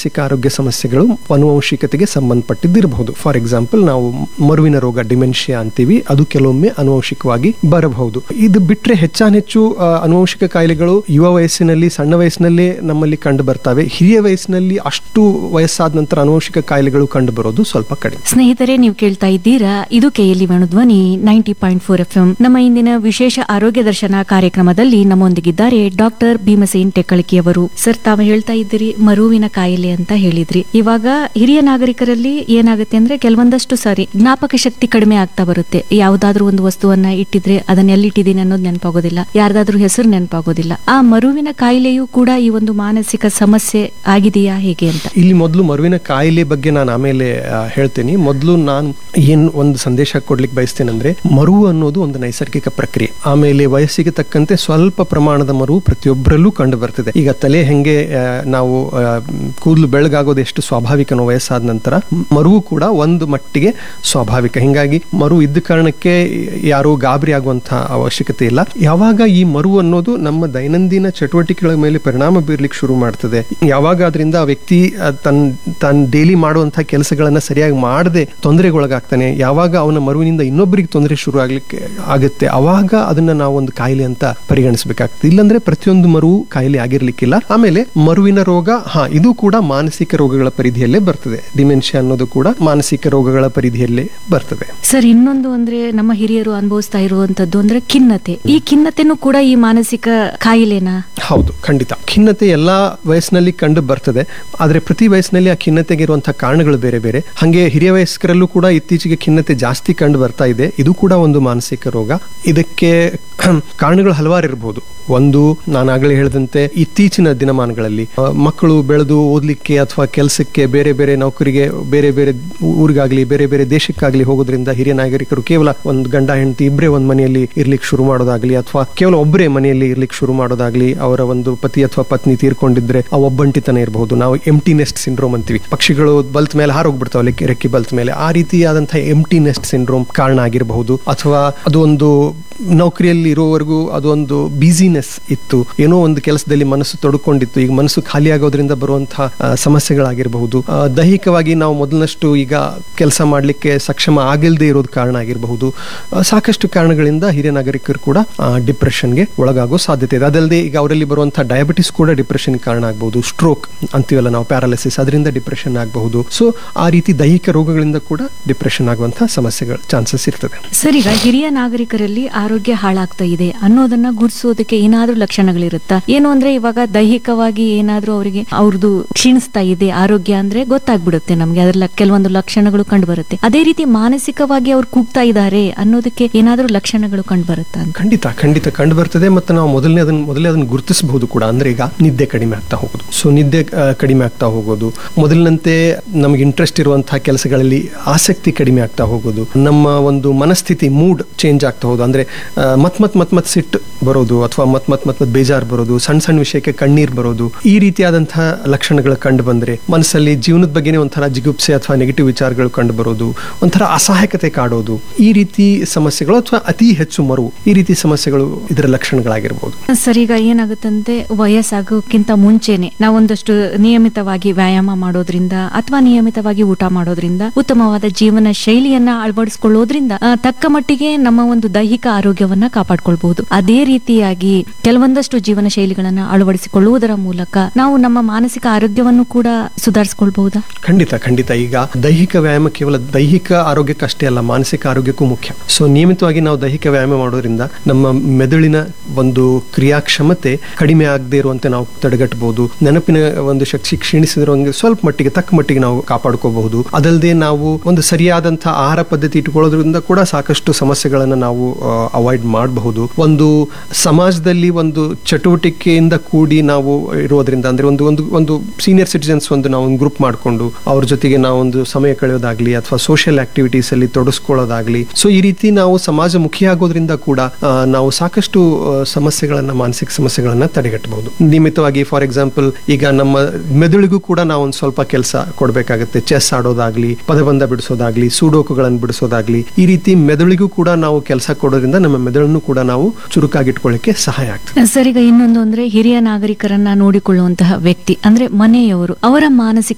ಮಾನಸಿಕ ಆರೋಗ್ಯ ಸಮಸ್ಯೆಗಳು ಅನುವಂಶಿಕತೆಗೆ ಸಂಬಂಧಪಟ್ಟಿದ್ದಿರಬಹುದು ಫಾರ್ ಎಕ್ಸಾಂಪಲ್ ನಾವು ಮರುವಿನ ರೋಗ ಡಿಮೆನ್ಷಿಯಾ ಅಂತೀವಿ ಅದು ಕೆಲವೊಮ್ಮೆ ಅನುವಂಶಿಕವಾಗಿ ಬರಬಹುದು ಇದು ಬಿಟ್ರೆ ಹೆಚ್ಚಾನೆಚ್ಚು ಆ, ಅನುವಂಶಿಕ ಕಾಯಿಲೆಗಳು ಯುವ ವಯಸ್ಸಿನಲ್ಲಿ ಸಣ್ಣ ವಯಸ್ಸಿನಲ್ಲೇ ನಮ್ಮಲ್ಲಿ ಕಂಡು ಬರ್ತವೆ ಹಿರಿಯ ವಯಸ್ಸಿನಲ್ಲಿ ಅಷ್ಟು ವಯಸ್ಸಾದ ನಂತರ ಅನುವಂಶಿಕ ಕಾಯಿಲೆಗಳು ಕಂಡು ಬರೋದು ಸ್ವಲ್ಪ ಕಡಿಮೆ ಸ್ನೇಹಿತರೆ ನೀವು ಕೇಳ್ತಾ ಇದ್ದೀರಾ ಇದು ಕೆಎಲ್ಇ ಧ್ವನಿ ನೈಂಟಿ ಪಾಯಿಂಟ್ ಫೋರ್ ಎಫ್ ನಮ್ಮ ಇಂದಿನ ವಿಶೇಷ ಆರೋಗ್ಯ ದರ್ಶನ ಕಾರ್ಯಕ್ರಮದಲ್ಲಿ ನಮ್ಮೊಂದಿಗಿದ್ದಾರೆ ಡಾಕ್ಟರ್ ಭೀಮಸೇನ್ ಟೆಕ್ಕಳಿಕೆಯವರು ಸರ್ ತಾವು ಹೇಳ್ತಾ ಇದ್ದೀರಿ ಮರುವಿನ ಕಾಯಿಲೆ ಅಂತ ಹೇಳಿದ್ರಿ ಇವಾಗ ಹಿರಿಯ ನಾಗರಿಕರಲ್ಲಿ ಏನಾಗುತ್ತೆ ಅಂದ್ರೆ ಕೆಲವೊಂದಷ್ಟು ಸಾರಿ ಜ್ಞಾಪಕ ಶಕ್ತಿ ಕಡಿಮೆ ಆಗ್ತಾ ಬರುತ್ತೆ ಯಾವ್ದಾದ್ರು ಒಂದು ವಸ್ತುವನ್ನ ಇಟ್ಟಿದ್ರೆ ಅದನ್ನ ಎಲ್ಲಿಟ್ಟಿದ್ದೀನಿ ಅನ್ನೋದು ನೆನಪಾಗೋದಿಲ್ಲ ಯಾರ್ದಾದ್ರೂ ಹೆಸರು ನೆನಪಾಗೋದಿಲ್ಲ ಆ ಮರುವಿನ ಕಾಯಿಲೆಯೂ ಕೂಡ ಈ ಒಂದು ಮಾನಸಿಕ ಸಮಸ್ಯೆ ಆಗಿದೆಯಾ ಹೇಗೆ ಅಂತ ಇಲ್ಲಿ ಮೊದಲು ಮರುವಿನ ಕಾಯಿಲೆ ಬಗ್ಗೆ ನಾನು ಆಮೇಲೆ ಆ, ಹೇಳ್ತೀನಿ ಮೊದಲು ನಾನು ಏನ್ ಒಂದು ಸಂದೇಶ ಕೊಡ್ಲಿಕ್ಕೆ ಬಯಸ್ತೇನೆ ಅಂದ್ರೆ ಮರುವು ಅನ್ನೋದು ಒಂದು ನೈಸರ್ಗಿಕ ಪ್ರಕ್ರಿಯೆ ಆಮೇಲೆ ವಯಸ್ಸಿಗೆ ತಕ್ಕಂತೆ ಸ್ವಲ್ಪ ಪ್ರಮಾಣದ ಮರುವು ಪ್ರತಿಯೊಬ್ಬರಲ್ಲೂ ಕಂಡು ಬರ್ತದೆ ಈಗ ತಲೆ ಹೆಂಗೆ ಆ, ನಾವು ಆ, ಕೂದಲು ಬೆಳಗಾಗೋದು ಎಷ್ಟು ಸ್ವಾಭಾವಿಕನೋ ವಯಸ್ಸಾದ ನಂತರ ಮರುವು ಕೂಡ ಒಂದು ಮಟ್ಟಿಗೆ ಸ್ವಾಭಾವಿಕ ಹಿಂಗಾಗಿ ಮರು ಇದ್ದ ಕಾರಣಕ್ಕೆ ಯಾರು ಗಾಬರಿ ಆಗುವಂತಹ ಅವಶ್ಯಕತೆ ಇಲ್ಲ ಯಾವಾಗ ಈ ಮರು ಅನ್ನೋದು ನಮ್ಮ ದೈನಂದಿನ ಚಟುವಟಿಕೆಗಳ ಮೇಲೆ ಪರಿಣಾಮ ಬೀರ್ಲಿಕ್ಕೆ ಶುರು ಮಾಡ್ತದೆ ಯಾವಾಗ ಅದರಿಂದ ಆ ವ್ಯಕ್ತಿ ಆ, ತನ್ ತಾನು ಡೈಲಿ ಮಾಡುವಂತಹ ಕೆಲಸಗಳನ್ನ ಸರಿಯಾಗಿ ಮಾಡದೆ ತೊಂದರೆಗೊಳಗಾಗ್ತಾನೆ ಯಾವಾಗ ಅವನ ಮರುವಿನಿಂದ ಇನ್ನೊಬ್ಬರಿಗೆ ತೊಂದರೆ ಶುರು ಆಗ್ಲಿಕ್ಕೆ ಆಗುತ್ತೆ ಅವಾಗ ಅದನ್ನ ನಾವು ಒಂದು ಕಾಯಿಲೆ ಅಂತ ಪರಿಗಣಿಸಬೇಕಾಗ್ತದೆ ಇಲ್ಲಾಂದ್ರೆ ಪ್ರತಿಯೊಂದು ಮರುವು ಕಾಯಿಲೆ ಆಗಿರ್ಲಿಕ್ಕಿಲ್ಲ ಆಮೇಲೆ ಮರುವಿನ ರೋಗ ಹಾ ಇದು ಕೂಡ ಮಾನಸಿಕ ರೋಗಗಳ ಪರಿಧಿಯಲ್ಲೇ ಬರ್ತದೆ ಡಿಮೆನ್ಷಿಯಾ ಅನ್ನೋದು ಕೂಡ ಮಾನಸಿಕ ರೋಗಗಳ ಪರಿಧಿಯಲ್ಲೇ ಬರ್ತದೆ ಸರ್ ಇನ್ನೊಂದು ಅಂದ್ರೆ ನಮ್ಮ ಹಿರಿಯರು ಅನುಭವಿಸ್ತಾ ಇರುವಂತದ್ದು ಅಂದ್ರೆ ಖಿನ್ನತೆ ಈ ಖಿನ್ನತೆನೂ ಕೂಡ ಈ ಮಾನಸಿಕ ಕಾಯಿಲೆನಾ ಹೌದು ಖಂಡಿತ ಖಿನ್ನತೆ ಎಲ್ಲಾ ವಯಸ್ಸಿನಲ್ಲಿ ಕಂಡು ಬರ್ತದೆ ಆದ್ರೆ ಪ್ರತಿ ವಯಸ್ಸಿನಲ್ಲಿ ಆ ಖಿನ್ನತೆಗೆ ಇರುವಂತಹ ಕಾರಣಗಳು ಬೇರೆ ಬೇರೆ ಹಾಗೆ ಹಿರಿಯ ವಯಸ್ಕರಲ್ಲೂ ಕೂಡ ಇತ್ತೀಚೆಗೆ ಖಿನ್ನತೆ ಜಾಸ್ತಿ ಕಂಡು ಬರ್ತಾ ಇದೆ ಇದು ಕೂಡ ಒಂದು ಮಾನಸಿಕ ರೋಗ ಇದಕ್ಕೆ ಕಾರಣಗಳು ಹಲವಾರು ಇರಬಹುದು ಒಂದು ನಾನು ಆಗಲೇ ಹೇಳಿದಂತೆ ಇತ್ತೀಚಿನ ದಿನಮಾನಗಳಲ್ಲಿ ಆ, ಮಕ್ಕಳು ಬೆಳೆದು ಓದ್ಲಿಕ್ಕೆ ಅಥವಾ ಕೆಲಸಕ್ಕೆ ಬೇರೆ ಬೇರೆ ನೌಕರಿಗೆ ಬೇರೆ ಬೇರೆ ಊರಿಗಾಗ್ಲಿ ಬೇರೆ ಬೇರೆ ದೇಶಕ್ಕಾಗ್ಲಿ ಹೋಗೋದ್ರಿಂದ ಹಿರಿಯ ನಾಗರಿಕರು ಕೇವಲ ಒಂದು ಗಂಡ ಹೆಂಡತಿ ಇಬ್ಬರೇ ಒಂದು ಮನೆಯಲ್ಲಿ ಇರ್ಲಿಕ್ಕೆ ಶುರು ಮಾಡೋದಾಗ್ಲಿ ಅಥವಾ ಕೇವಲ ಒಬ್ಬರೇ ಮನೆಯಲ್ಲಿ ಇರ್ಲಿಕ್ಕೆ ಶುರು ಮಾಡೋದಾಗ್ಲಿ ಅವರ ಒಂದು ಪತಿ ಅಥವಾ ಪತ್ನಿ ತೀರ್ಕೊಂಡಿದ್ರೆ ಆ ಒಬ್ಬಂಟಿತನ ಇರಬಹುದು ನಾವು ಎಂಟಿ ನೆಸ್ಟ್ ಸಿಂಡ್ರೋಮ್ ಅಂತೀವಿ ಪಕ್ಷಿಗಳು ಬಲ್ತ್ ಮೇಲೆ ಹಾರೋಗ್ಬಿಡ್ತಾವಲ್ಲಿ ರೆಕ್ಕಿ ಬಲ್ತ್ ಮೇಲೆ ಆ ರೀತಿಯಾದಂತಹ ಎಂಟಿ ನೆಸ್ಟ್ ಸಿಂಡ್ರೋಮ್ ಕಾರಣ ಆಗಿರಬಹುದು ಅಥವಾ ಅದು ಒಂದು ನೌಕರಿಯಲ್ಲಿ ಇರೋವರೆಗೂ ಅದೊಂದು ಬಿಸಿನೆಸ್ ಇತ್ತು ಏನೋ ಒಂದು ಕೆಲಸದಲ್ಲಿ ಮನಸ್ಸು ತೊಡ್ಕೊಂಡಿತ್ತು ಈಗ ಮನಸ್ಸು ಖಾಲಿ ಆಗೋದ್ರಿಂದ ಬರುವಂತಹ ಆ, ಸಮಸ್ಯೆಗಳಾಗಿರಬಹುದು ಆ, ದೈಹಿಕವಾಗಿ ನಾವು ಮೊದಲಿನಷ್ಟು ಈಗ ಕೆಲಸ ಮಾಡಲಿಕ್ಕೆ ಸಕ್ಷಮ ಆಗಿಲ್ಲದೆ ಇರೋದು ಕಾರಣ ಆಗಿರಬಹುದು ಆ, ಸಾಕಷ್ಟು ಕಾರಣಗಳಿಂದ ಹಿರಿಯ ನಾಗರಿಕರು ಕೂಡ ಡಿಪ್ರೆಷನ್ಗೆ ಒಳಗಾಗೋ ಸಾಧ್ಯತೆ ಇದೆ ಅದಲ್ಲದೆ ಈಗ ಅವರಲ್ಲಿ ಬರುವಂತಹ ಡಯಾಬಿಟಿಸ್ ಕೂಡ ಡಿಪ್ರೆಷನ್ ಕಾರಣ ಆಗಬಹುದು ಸ್ಟ್ರೋಕ್ ಅಂತೀವಲ್ಲ ನಾವು ಪ್ಯಾರಾಲಿಸಿಸ್ ಅದರಿಂದ ಡಿಪ್ರೆಷನ್ ಆಗಬಹುದು ಸೊ ಆ ರೀತಿ ದೈಹಿಕ ರೋಗಗಳಿಂದ ಕೂಡ ಡಿಪ್ರೆಷನ್ ಆಗುವಂತಹ ಸಮಸ್ಯೆಗಳ ಚಾನ್ಸಸ್ ಇರ್ತದೆ ಸರ್ ಈಗ ಹಿರಿಯ ನಾಗರಿಕರಲ್ಲಿ ಆರೋಗ್ಯ ಹಾಳಾಗ್ತಾ ಇದೆ ಅನ್ನೋದನ್ನ ಗುರ್ಸೋದಕ್ಕೆ ಏನಾದ್ರೂ ಲಕ್ಷಣಗಳಿರುತ್ತಾ ಏನು ಅಂದ್ರೆ ಇವಾಗ ದೈಹಿಕವಾಗಿ ಏನಾದ್ರೂ ಅವರಿಗೆ ಅವ್ರದ್ದು ಕ್ಷೀಣಿಸ್ತಾ ಇದೆ ಆರೋಗ್ಯ ಅಂದ್ರೆ ಗೊತ್ತಾಗ್ಬಿಡುತ್ತೆ ನಮ್ಗೆ ಅದ್ರ ಕೆಲವೊಂದು ಲಕ್ಷಣಗಳು ಕಂಡು ಬರುತ್ತೆ ಅದೇ ರೀತಿ ಮಾನಸಿಕವಾಗಿ ಅವ್ರು ಕೂಗ್ತಾ ಇದ್ದಾರೆ ಅನ್ನೋದಕ್ಕೆ ಏನಾದ್ರೂ ಲಕ್ಷಣಗಳು ಕಂಡು ಬರುತ್ತಾ ಅಂತ ಖಂಡಿತ ಖಂಡಿತ ಕಂಡು ಬರ್ತದೆ ಮತ್ತು ನಾವು ಮೊದಲನೇ ಅದನ್ನ ಮೊದಲೇ ಅದನ್ನು ಗುರುತಿಸಬಹುದು ಕೂಡ ಅಂದ್ರೆ ಈಗ ನಿದ್ದೆ ಕಡಿಮೆ ಆಗ್ತಾ ಹೋಗೋದು ಸೊ ನಿದ್ದೆ ಆ, ಕಡಿಮೆ ಆಗ್ತಾ ಹೋಗೋದು ಮೊದಲಿನಂತೆ ನಮಗೆ ಇಂಟ್ರೆಸ್ಟ್ ಇರುವಂತಹ ಕೆಲಸಗಳಲ್ಲಿ ಆಸಕ್ತಿ ಕಡಿಮೆ ಆಗ್ತಾ ಹೋಗೋದು ನಮ್ಮ ಒಂದು ಮನಸ್ಥಿತಿ ಮೂಡ್ ಚೇಂಜ್ ಆಗ್ತಾ ಹೋಗೋದು ಅಂದ್ರೆ ಆ, ಮತ್ ಮತ್ ಮತ್ ಮತ್ ಸಿಟ್ಟು ಬರೋದು ಅಥವಾ ಮತ್ ಮತ್ ಮತ್ ಮತ್ ಬೇಜಾರು ಬರೋದು ಸಣ್ಣ ಸಣ್ಣ ವಿಷಯಕ್ಕೆ ಕಣ್ಣೀರ್ ಬರೋದು ಈ ರೀತಿಯಾದಂತಹ ಲಕ್ಷಣಗಳು ಕಂಡು ಬಂದ್ರೆ ಮನಸ್ಸಲ್ಲಿ ಜೀವನದ ಬಗ್ಗೆನೇ ಒಂಥರ ಜಿಗುಪ್ಸೆ ಅಥವಾ ನೆಗೆಟಿವ್ ವಿಚಾರಗಳು ಕಂಡು ಬರೋದು ಒಂಥರ ಅಸಹಾಯಕತೆ ಕಾಡೋದು ಈ ರೀತಿ ಸಮಸ್ಯೆಗಳು ಅಥವಾ ಅತಿ ಹೆಚ್ಚು ಮರು ಈ ರೀತಿ ಸಮಸ್ಯೆಗಳು ಇದರ ಲಕ್ಷಣಗಳಾಗಿರ್ಬೋದು ಸರ್ ಈಗ ಏನಾಗುತ್ತಂತೆ ವಯಸ್ಸಾಗೋಕ್ಕಿಂತ ಮುಂಚೆನೆ ನಾವೊಂದಷ್ಟು ನಿಯಮಿತವಾಗಿ ವ್ಯಾಯಾಮ ಮಾಡೋದ್ರಿಂದ ಅಥವಾ ನಿಯಮಿತವಾಗಿ ಊಟ ಮಾಡೋದ್ರಿಂದ ಉತ್ತಮವಾದ ಜೀವನ ಶೈಲಿಯನ್ನ ಅಳವಡಿಸಿಕೊಳ್ಳೋದ್ರಿಂದ ಆ, ತಕ್ಕ ಮಟ್ಟಿಗೆ ನಮ್ಮ ಒಂದು ದೈಹಿಕ ಆರೋಗ್ಯವನ್ನ ಕಾಪಾಡ್ಕೊಳ್ಬಹುದು ಅದೇ ರೀತಿಯಾಗಿ ಕೆಲವೊಂದಷ್ಟು ಜೀವನ ಶೈಲಿಗಳನ್ನ ಅಳವಡಿಸಿಕೊಳ್ಳುವುದರ ಮೂಲಕ ನಾವು ನಮ್ಮ ಮಾನಸಿಕ ಆರೋಗ್ಯವನ್ನು ಕೂಡ ಸುಧಾರಿಸಿಕೊಳ್ಬಹುದಾ ಖಂಡಿತ ಖಂಡಿತ ಈಗ ದೈಹಿಕ ವ್ಯಾಯಾಮ ಕೇವಲ ದೈಹಿಕ ಆರೋಗ್ಯಕ್ಕಷ್ಟೇ ಅಲ್ಲ ಮಾನಸಿಕ ಆರೋಗ್ಯಕ್ಕೂ ಮುಖ್ಯ ಸೊ ನಿಯಮಿತವಾಗಿ ನಾವು ದೈಹಿಕ ವ್ಯಾಯಾಮ ಮಾಡೋದ್ರಿಂದ ನಮ್ಮ ಮೆದುಳಿನ ಒಂದು ಕ್ರಿಯಾಕ್ಷಮತೆ ಕಡಿಮೆ ಆಗದೆ ಇರುವಂತೆ ನಾವು ತಡೆಗಟ್ಟಬಹುದು ನೆನಪಿನ ಒಂದು ಶಕ್ತಿ ಕ್ಷೀಣಿಸಿದಿರುವಂಗೆ ಸ್ವಲ್ಪ ಮಟ್ಟಿಗೆ ತಕ್ಕ ಮಟ್ಟಿಗೆ ನಾವು ಕಾಪಾಡ್ಕೋಬಹುದು ಅದಲ್ಲದೆ ನಾವು ಒಂದು ಸರಿಯಾದಂತಹ ಆಹಾರ ಪದ್ಧತಿ ಇಟ್ಕೊಳ್ಳೋದ್ರಿಂದ ಕೂಡ ಸಾಕಷ್ಟು ಸಮಸ್ಯೆಗಳನ್ನು ನಾವು ಅವಾಯ್ಡ್ ಮಾಡಬಹುದು ಒಂದು ಸಮಾಜದಲ್ಲಿ ಒಂದು ಚಟುವಟಿಕೆಯಿಂದ ಕೂಡಿ ನಾವು ಇರೋದ್ರಿಂದ ಅಂದ್ರೆ ಒಂದು ಒಂದು ಒಂದು ಸೀನಿಯರ್ ಸಿಟಿಜನ್ಸ್ ಒಂದು ನಾವು ಒಂದು ಗ್ರೂಪ್ ಮಾಡಿಕೊಂಡು ಅವ್ರ ಜೊತೆಗೆ ನಾವು ಒಂದು ಸಮಯ ಕಳೆಯೋದಾಗ್ಲಿ ಅಥವಾ ಸೋಷಿಯಲ್ ಆಕ್ಟಿವಿಟೀಸ್ ಅಲ್ಲಿ ತೊಡಸ್ಕೊಳ್ಳೋದಾಗ್ಲಿ ಸೊ ಈ ರೀತಿ ನಾವು ಸಮಾಜ ಮುಖಿಯಾಗೋದ್ರಿಂದ ಕೂಡ ಆ, ನಾವು ಸಾಕಷ್ಟು ಆ, ಸಮಸ್ಯೆಗಳನ್ನ ಮಾನಸಿಕ ಸಮಸ್ಯೆಗಳನ್ನ ತಡೆಗಟ್ಟಬಹುದು ನಿಯಮಿತವಾಗಿ ಫಾರ್ ಎಕ್ಸಾಂಪಲ್ ಈಗ ನಮ್ಮ ಮೆದುಳಿಗೂ ಕೂಡ ನಾವು ಒಂದು ಸ್ವಲ್ಪ ಕೆಲಸ ಕೊಡಬೇಕಾಗುತ್ತೆ ಚೆಸ್ ಆಡೋದಾಗ್ಲಿ ಪದಬಂಧ ಬಿಡಿಸೋದಾಗ್ಲಿ ಸೂಡೋಕುಗಳನ್ನು ಬಿಡಿಸೋದಾಗ್ಲಿ ಈ ರೀತಿ ಮೆದುಳಿಗೂ ಕೂಡ ನಾವು ಕೆಲಸ ಕೊಡೋದ್ರಿಂದ ನಮ್ಮ ಮೆದುಳನ್ನು ಕೂಡ ನಾವು ಚುರುಕಾಗಿಟ್ಕೊಳ್ಳಿಕ್ಕೆ ಸಹಾಯ ಆಗ್ತದೆ ಸರ್ ಈಗ ಇನ್ನೊಂದು ಅಂದ್ರೆ ಹಿರಿಯ ನಾಗರಿಕರನ್ನ ನೋಡಿಕೊಳ್ಳುವಂತಹ ವ್ಯಕ್ತಿ ಅಂದ್ರೆ ಮನೆಯವರು ಅವರ ಮಾನಸಿಕ